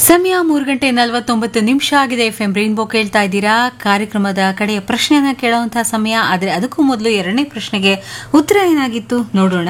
ಸಮಯ ಮೂರು ಗಂಟೆ ನಲವತ್ತೊಂಬತ್ತು ನಿಮಿಷ ಆಗಿದೆ ಎಫ್ ಎಂ ರೈನ್ಬೋ ಕೇಳ್ತಾ ಇದ್ದೀರಾ ಕಾರ್ಯಕ್ರಮದ ಕಡೆಯ ಪ್ರಶ್ನೆಯನ್ನ ಕೇಳುವಂತಹ ಸಮಯ ಆದರೆ ಅದಕ್ಕೂ ಮೊದಲು ಎರಡನೇ ಪ್ರಶ್ನೆಗೆ ಉತ್ತರ ಏನಾಗಿತ್ತು ನೋಡೋಣ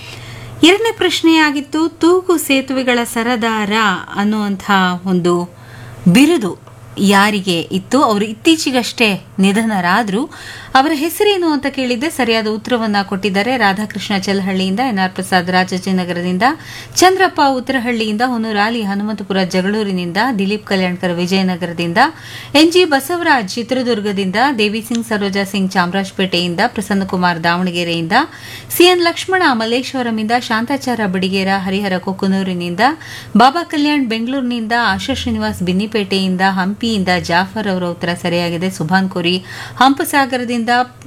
ಎರಡನೇ ಪ್ರಶ್ನೆ ಆಗಿತ್ತು ತೂಗು ಸೇತುವೆಗಳ ಸರದಾರ ಅನ್ನುವಂಥ ಒಂದು ಬಿರುದು ಯಾರಿಗೆ ಇತ್ತು ಅವರು ಇತ್ತೀಚೆಗಷ್ಟೇ ನಿಧನರಾದ್ರು ಅವರ ಹೆಸರೇನು ಅಂತ ಕೇಳಿದ್ದೆ ಸರಿಯಾದ ಉತ್ತರವನ್ನ ಕೊಟ್ಟಿದ್ದಾರೆ ರಾಧಾಕೃಷ್ಣ ಚಲಹಳ್ಳಿಯಿಂದ ಎನ್ಆರ್ ಪ್ರಸಾದ್ ರಾಜಾಜಿನಗರದಿಂದ ಚಂದ್ರಪ್ಪ ಉತ್ತರಹಳ್ಳಿಯಿಂದ ಹೊನ್ನೂರಾಲಿ ಹನುಮಂತಪುರ ಜಗಳೂರಿನಿಂದ ದಿಲೀಪ್ ಕಲ್ಯಾಣ್ಕರ್ ವಿಜಯನಗರದಿಂದ ಎನ್ಜಿ ಬಸವರಾಜ್ ಚಿತ್ರದುರ್ಗದಿಂದ ದೇವಿ ಸಿಂಗ್ ಸರೋಜಾ ಸಿಂಗ್ ಚಾಮರಾಜಪೇಟೆಯಿಂದ ಪ್ರಸನ್ನಕುಮಾರ್ ದಾವಣಗೆರೆಯಿಂದ ಸಿಎನ್ ಲಕ್ಷ್ಮಣ ಮಲ್ಲೇಶ್ವರಂಯಿಂದ ಶಾಂತಾಚಾರ ಬಡಿಗೇರ ಹರಿಹರ ಕೊಕ್ಕನೂರಿನಿಂದ ಬಾಬಾ ಕಲ್ಯಾಣ್ ಬೆಂಗಳೂರಿನಿಂದ ಆಶಾ ಶ್ರೀನಿವಾಸ್ ಬಿನ್ನಿಪೇಟೆಯಿಂದ ಹಂಪಿಯಿಂದ ಜಾಫರ್ ಅವರ ಉತ್ತರ ಸರಿಯಾಗಿದೆ ಸುಭಾನ್ ಕೋರಿ ಹಂಪಸಾಗರದಿಂದ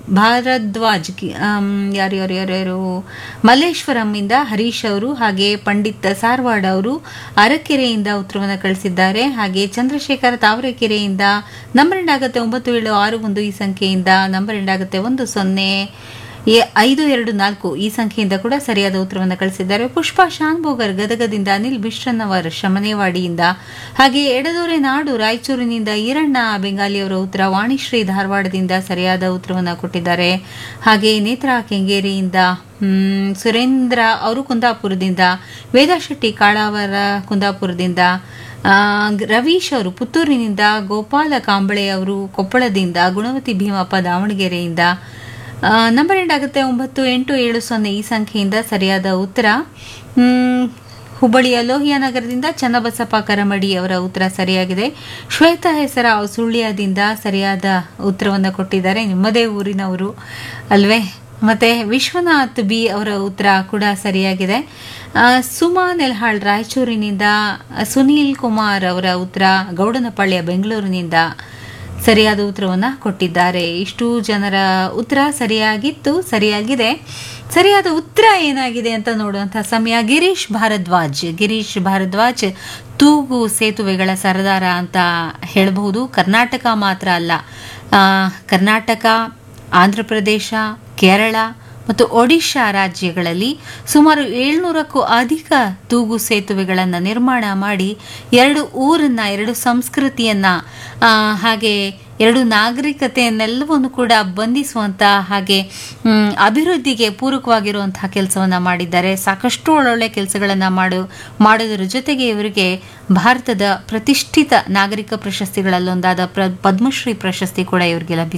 ಭಾರದ್ವಾಜ್ ಕಿ- ಆಮ್, ಯಾರು ಯಾರು ಯಾರು ಯಾರು ಮಲ್ಲೇಶ್ವರಂ ಇಂದ ಹರೀಶ್ ಅವರು ಹಾಗೆ ಪಂಡಿತ್ ಸಾರ್ವಾಡ್ ಅವರು ಅರಕೆರೆಯಿಂದ ಉತ್ತರವನ್ನು ಕಳಿಸಿದ್ದಾರೆ ಹಾಗೆ ಚಂದ್ರಶೇಖರ್ ತಾವರೆಕೆರೆಯಿಂದ ನಂಬರ್ ಎಂಡ್ ಆಗುತ್ತೆ ಒಂಬತ್ತು ಏಳು ಆರು ಒಂದು ಈ ಸಂಖ್ಯೆಯಿಂದ ನಂಬರ್ ಎಂಡ್ ಆಗುತ್ತೆ ಒಂದು ಸೊನ್ನೆ ಎ- ಐದು ಎರಡು ನಾಲ್ಕು ಈ ಸಂಖ್ಯೆಯಿಂದ ಕೂಡ ಸರಿಯಾದ ಉತ್ತರವನ್ನು ಕಳಿಸಿದ್ದಾರೆ ಪುಷ್ಪಾ ಶಾನ್ಭೋಗರ್ ಗದಗದಿಂದ ಅನಿಲ್ ಬಿಶ್ರನ್ನವರ್ ಶಮನೇವಾಡಿಯಿಂದ ಹಾಗೆ ಎಡದೊರೆ ನಾಡು ರಾಯಚೂರಿನಿಂದ ಈರಣ್ಣ ಬೆಂಗಾಲಿಯವರ ಉತ್ತರ ವಾಣಿಶ್ರೀ ಧಾರವಾಡದಿಂದ ಸರಿಯಾದ ಉತ್ತರವನ್ನು ಕೊಟ್ಟಿದ್ದಾರೆ ಹಾಗೆ ನೇತ್ರಾ ಕೆಂಗೇರಿಯಿಂದ ಹ್ಮ್, ಸುರೇಂದ್ರ ಅವರು ಕುಂದಾಪುರದಿಂದ ವೇದಾಶೆಟ್ಟಿ ಕಾಳಾವರ ಕುಂದಾಪುರದಿಂದ ಆ, ರವೀಶ್ ಅವರು ಪುತ್ತೂರಿನಿಂದ ಗೋಪಾಲ ಕಾಂಬಳೆ ಅವರು ಕೊಪ್ಪಳದಿಂದ ಗುಣವತಿ ಭೀಮಪ್ಪ ದಾವಣಗೆರೆಯಿಂದ ಆ, ನಂಬರ್ ಎಂಡ್ ಆಗುತ್ತೆ ಒಂಬತ್ತು ಎಂಟು ಏಳು ಸೊನ್ನೆ ಈ ಸಂಖ್ಯೆಯಿಂದ ಸರಿಯಾದ ಉತ್ತರ ಹ್ಮ್, ಹುಬ್ಬಳ್ಳಿಯ ಲೋಹಿಯಾ ನಗರದಿಂದ ಚನ್ನಬಸಪ್ಪ ಕರಮಡಿ ಅವರ ಉತ್ತರ ಸರಿಯಾಗಿದೆ ಶ್ವೇತಾ ಹೆಸರ ಸುಳ್ಯದಿಂದ ಸರಿಯಾದ ಉತ್ತರವನ್ನು ಕೊಟ್ಟಿದ್ದಾರೆ ನಿಮ್ಮದೇ ಊರಿನವರು ಅಲ್ವೇ ಮತ್ತೆ ವಿಶ್ವನಾಥ್ ಬಿ ಅವರ ಉತ್ತರ ಕೂಡ ಸರಿಯಾಗಿದೆ ಆ, ಸುಮಾ ನೆಲ್ಹಾಳ್ ರಾಯಚೂರಿನಿಂದ ಸುನೀಲ್ ಕುಮಾರ್ ಅವರ ಉತ್ತರ ಗೌಡನಪಳ್ಳಿಯ ಬೆಂಗಳೂರಿನಿಂದ ಸರಿಯಾದ ಉತ್ತರವನ್ನ ಕೊಟ್ಟಿದ್ದಾರೆ ಇಷ್ಟು ಜನರ ಉತ್ತರ ಸರಿಯಾಗಿತ್ತು ಸರಿಯಾಗಿದೆ ಸರಿಯಾದ ಉತ್ತರ ಏನಾಗಿದೆ ಅಂತ ನೋಡುವಂತಹ ಸಮಯ ಗಿರೀಶ್ ಭಾರದ್ವಾಜ್ ಗಿರೀಶ್ ಭಾರದ್ವಾಜ್ ತೂಗು ಸೇತುವೆಗಳ ಸರದಾರ ಅಂತ ಹೇಳಬಹುದು ಕರ್ನಾಟಕ ಮಾತ್ರ ಅಲ್ಲ ಆ, ಕರ್ನಾಟಕ ಆಂಧ್ರ ಪ್ರದೇಶ ಕೇರಳ ಮತ್ತು ಒಡಿಶಾ ರಾಜ್ಯಗಳಲ್ಲಿ ಸುಮಾರು ಏಳ್ನೂರಕ್ಕೂ ಅಧಿಕ ತೂಗು ಸೇತುವೆಗಳನ್ನು ನಿರ್ಮಾಣ ಮಾಡಿ ಎರಡು ಊರನ್ನ ಎರಡು ಸಂಸ್ಕೃತಿಯನ್ನ ಆ, ಹಾಗೆ ಎರಡು ನಾಗರಿಕತೆಯನ್ನೆಲ್ಲವನ್ನು ಕೂಡ ಬಂಧಿಸುವಂತ ಹಾಗೆ ಮ್, ಅಭಿವೃದ್ಧಿಗೆ ಪೂರಕವಾಗಿರುವಂತಹ ಕೆಲಸವನ್ನ ಮಾಡಿದ್ದಾರೆ ಸಾಕಷ್ಟು ಒಳ್ಳೊಳ್ಳೆ ಕೆಲಸಗಳನ್ನ ಮಾಡು ಮಾಡೋದ್ರ ಜೊತೆಗೆ ಇವರಿಗೆ ಭಾರತದ ಪ್ರತಿಷ್ಠಿತ ನಾಗರಿಕ ಪ್ರಶಸ್ತಿಗಳಲ್ಲೊಂದಾದ ಪ್ರ ಪದ್ಮಶ್ರೀ ಪ್ರಶಸ್ತಿ ಕೂಡ ಇವರಿಗೆ ಲಭಿಸಿದೆ